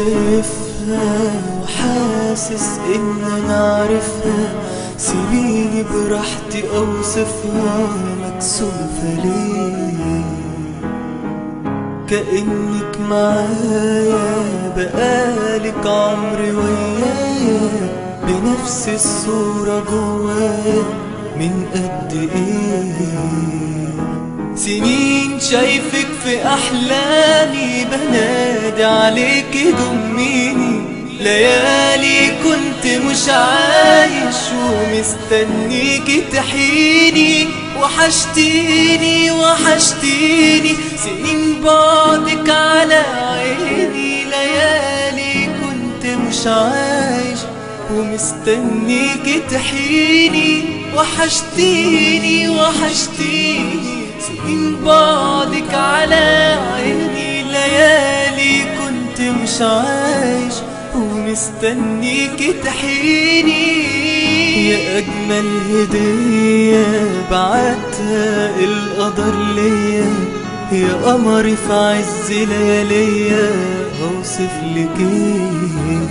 اوصفها وحاسس ان انا عارفها سيبيني براحتي اوصفها مكسوفة ليه كأنك معايا بقالك عمري ويايا بنفس الصورة جوايا من قد ايه سنين شايفك في احلامي بنادي عليك ضميني ليالي كنت مش عايش ومستنيك تحيني وحشتيني وحشتيني سنين بعدك على عيني ليالي كنت مش عايش ومستنيك تحيني وحشتيني وحشتيني سنين بعدك على عيني ليالي كنت مش عايش ومستنيك تحيني يا أجمل هدية بعتها القدر ليا يا قمري في عز لياليا هوصف لك ايه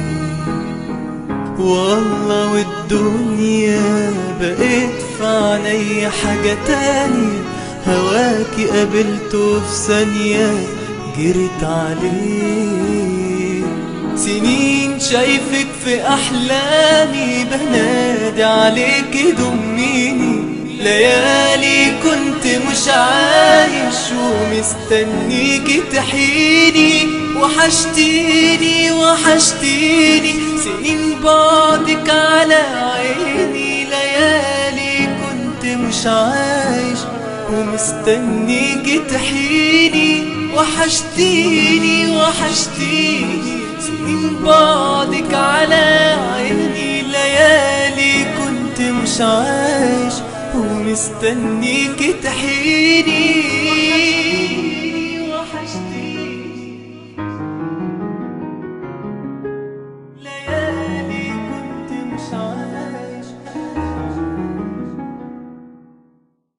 والله والدنيا بقيت في عيني حاجة تانية هواكي قابلته في ثانية جريت عليه سنين شايفك في أحلامي بنادي عليك ضميني ليالي كنت مش عايش ومستنيك تحيني وحشتيني وحشتيني سنين بعدك على عيني ليالي كنت مش عايش ومستنيك تحيني وحشتيني وحشتيني سنين بعدك على عيني ليالي كنت مش عايش ومستنيك تحيني